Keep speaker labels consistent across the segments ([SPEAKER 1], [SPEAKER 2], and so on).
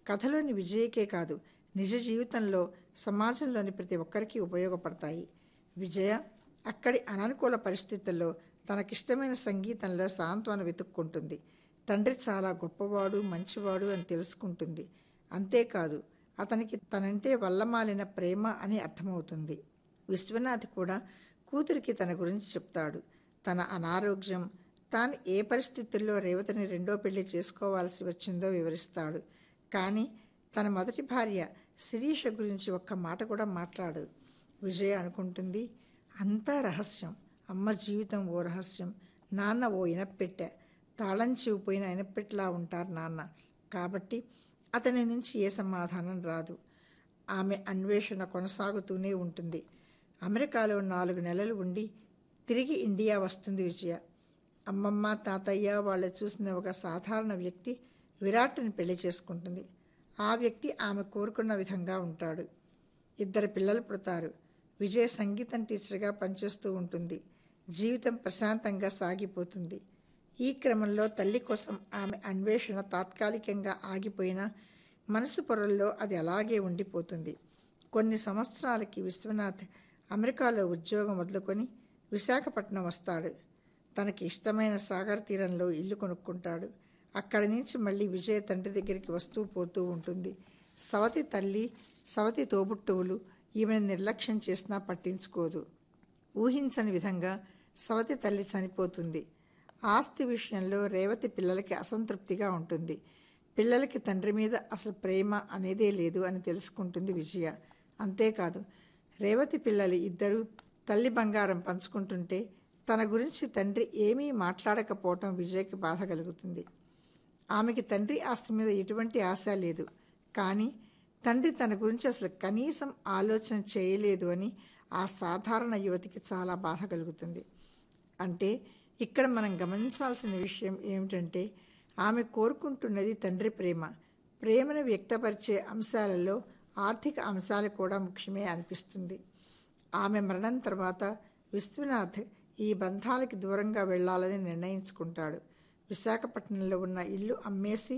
[SPEAKER 1] కథలోని విజయకే కాదు నిజ జీవితంలో సమాజంలోని ప్రతి ఒక్కరికి ఉపయోగపడతాయి విజయ అక్కడి అననుకూల పరిస్థితుల్లో తనకిష్టమైన సంగీతంలో సాంత్వన వెతుక్కుంటుంది తండ్రి చాలా గొప్పవాడు మంచివాడు అని తెలుసుకుంటుంది అంతేకాదు అతనికి తనంటే వల్లమాలిన ప్రేమ అని అర్థమవుతుంది విశ్వనాథ్ కూడా కూతురికి తన గురించి చెప్తాడు తన అనారోగ్యం తాను ఏ పరిస్థితుల్లో రేవతిని రెండో పెళ్లి చేసుకోవాల్సి వచ్చిందో వివరిస్తాడు కానీ తన మొదటి భార్య శిరీష గురించి ఒక్క మాట కూడా మాట్లాడు విజయ అనుకుంటుంది అంతా రహస్యం అమ్మ జీవితం ఓ రహస్యం నాన్న ఓ ఇనప్పెట్టె తాళం చివిపోయిన ఇనప్పెట్లా ఉంటారు నాన్న కాబట్టి అతని నుంచి ఏ సమాధానం రాదు ఆమె అన్వేషణ కొనసాగుతూనే ఉంటుంది అమెరికాలో నాలుగు నెలలు ఉండి తిరిగి ఇండియా వస్తుంది విజయ అమ్మమ్మ తాతయ్య వాళ్ళు చూసిన ఒక సాధారణ వ్యక్తి విరాట్ని పెళ్లి చేసుకుంటుంది ఆ వ్యక్తి ఆమె కోరుకున్న విధంగా ఉంటాడు ఇద్దరు పిల్లలు పుడతారు విజయ సంగీతం టీచర్గా పనిచేస్తూ ఉంటుంది జీవితం ప్రశాంతంగా సాగిపోతుంది ఈ క్రమంలో తల్లి కోసం ఆమె అన్వేషణ తాత్కాలికంగా ఆగిపోయినా మనసు పొరల్లో అది అలాగే ఉండిపోతుంది కొన్ని సంవత్సరాలకి విశ్వనాథ్ అమెరికాలో ఉద్యోగం వదులుకొని విశాఖపట్నం వస్తాడు తనకి ఇష్టమైన సాగర్ తీరంలో ఇల్లు కొనుక్కుంటాడు అక్కడి నుంచి మళ్ళీ విజయ తండ్రి దగ్గరికి వస్తూ పోతూ ఉంటుంది సవతి తల్లి సవతి తోబుట్టువులు ఈమెను నిర్లక్ష్యం చేసినా పట్టించుకోదు ఊహించని విధంగా సవతి తల్లి చనిపోతుంది ఆస్తి విషయంలో రేవతి పిల్లలకి అసంతృప్తిగా ఉంటుంది పిల్లలకి తండ్రి మీద అసలు ప్రేమ అనేదే లేదు అని తెలుసుకుంటుంది విజయ అంతేకాదు రేవతి పిల్లలు ఇద్దరు తల్లి బంగారం పంచుకుంటుంటే తన గురించి తండ్రి ఏమీ మాట్లాడకపోవటం విజయకి బాధ కలుగుతుంది ఆమెకి తండ్రి ఆస్తి మీద ఎటువంటి ఆశ లేదు కానీ తండ్రి తన గురించి అసలు కనీసం ఆలోచన చేయలేదు అని ఆ సాధారణ యువతికి చాలా బాధ కలుగుతుంది అంటే ఇక్కడ మనం గమనించాల్సిన విషయం ఏమిటంటే ఆమె కోరుకుంటున్నది తండ్రి ప్రేమ ప్రేమను వ్యక్తపరిచే అంశాలలో ఆర్థిక అంశాలు కూడా ముఖ్యమే అనిపిస్తుంది ఆమె మరణం తర్వాత విశ్వనాథ్ ఈ బంధాలకి దూరంగా వెళ్ళాలని నిర్ణయించుకుంటాడు విశాఖపట్నంలో ఉన్న ఇల్లు అమ్మేసి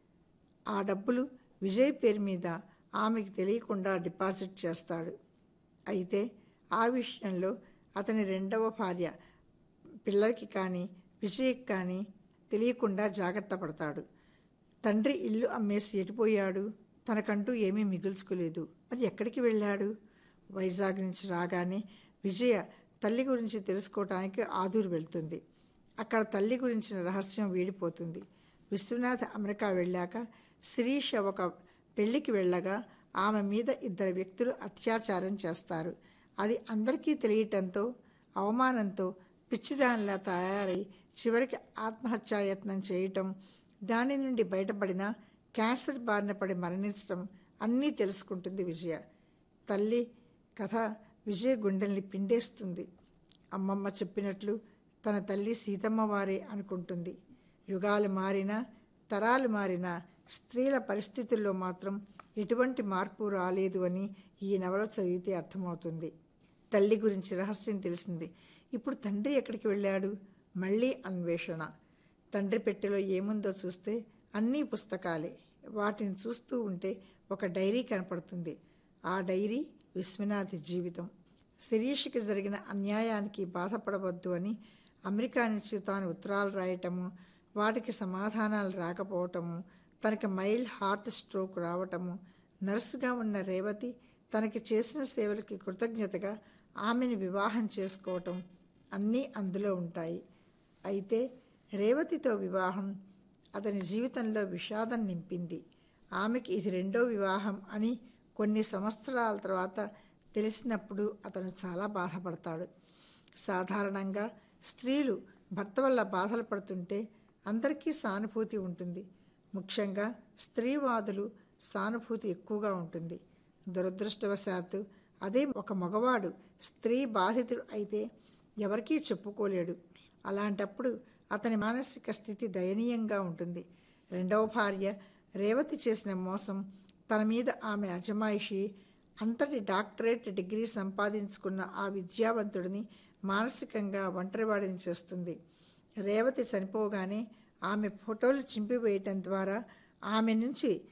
[SPEAKER 1] ఆ డబ్బులు విజయ్ పేరు మీద ఆమెకి తెలియకుండా డిపాజిట్ చేస్తాడు అయితే ఆ విషయంలో అతని రెండవ భార్య పిల్లలకి కానీ విజయ్కి కానీ తెలియకుండా జాగ్రత్త పడతాడు తండ్రి ఇల్లు అమ్మేసి ఎడిపోయాడు తనకంటూ ఏమీ మిగుల్చుకోలేదు మరి ఎక్కడికి వెళ్ళాడు వైజాగ్ నుంచి రాగానే విజయ తల్లి గురించి తెలుసుకోవటానికి ఆదూరు వెళ్తుంది అక్కడ తల్లి గురించిన రహస్యం వీడిపోతుంది విశ్వనాథ్ అమెరికా వెళ్ళాక శిరీష ఒక పెళ్లికి వెళ్ళగా ఆమె మీద ఇద్దరు వ్యక్తులు అత్యాచారం చేస్తారు అది అందరికీ తెలియటంతో అవమానంతో పిచ్చిదానిలా తయారై చివరికి ఆత్మహత్యాయత్నం చేయటం దాని నుండి బయటపడిన క్యాన్సర్ బారిన పడి మరణించటం అన్నీ తెలుసుకుంటుంది విజయ తల్లి కథ విజయ గుండెల్ని పిండేస్తుంది అమ్మమ్మ చెప్పినట్లు తన తల్లి సీతమ్మ వారే అనుకుంటుంది యుగాలు మారినా తరాలు మారినా స్త్రీల పరిస్థితుల్లో మాత్రం ఎటువంటి మార్పు రాలేదు అని ఈ నవల చదివితే అర్థమవుతుంది తల్లి గురించి రహస్యం తెలిసింది ఇప్పుడు తండ్రి ఎక్కడికి వెళ్ళాడు మళ్ళీ అన్వేషణ తండ్రి పెట్టెలో ఏముందో చూస్తే అన్నీ పుస్తకాలే వాటిని చూస్తూ ఉంటే ఒక డైరీ కనపడుతుంది ఆ డైరీ విశ్వనాథ్ జీవితం శిరీషకి జరిగిన అన్యాయానికి బాధపడవద్దు అని అమెరికా నుంచి తాను ఉత్తరాలు రాయటము వాటికి సమాధానాలు రాకపోవటము తనకి మైల్డ్ హార్ట్ స్ట్రోక్ రావటము నర్సుగా ఉన్న రేవతి తనకి చేసిన సేవలకి కృతజ్ఞతగా ఆమెను వివాహం చేసుకోవటం అన్నీ అందులో ఉంటాయి అయితే రేవతితో వివాహం అతని జీవితంలో విషాదం నింపింది ఆమెకి ఇది రెండో వివాహం అని కొన్ని సంవత్సరాల తర్వాత తెలిసినప్పుడు అతను చాలా బాధపడతాడు సాధారణంగా స్త్రీలు భర్త వల్ల బాధలు పడుతుంటే అందరికీ సానుభూతి ఉంటుంది ముఖ్యంగా స్త్రీవాదులు సానుభూతి ఎక్కువగా ఉంటుంది దురదృష్టవశాత్తు అదే ఒక మగవాడు స్త్రీ బాధితుడు అయితే ఎవరికీ చెప్పుకోలేడు అలాంటప్పుడు అతని మానసిక స్థితి దయనీయంగా ఉంటుంది రెండవ భార్య రేవతి చేసిన మోసం తన మీద ఆమె అజమాయిషి అంతటి డాక్టరేట్ డిగ్రీ సంపాదించుకున్న ఆ విద్యావంతుడిని మానసికంగా ఒంటరివాడిని చేస్తుంది రేవతి చనిపోగానే ఆమె ఫోటోలు చింపివేయటం ద్వారా ఆమె నుంచి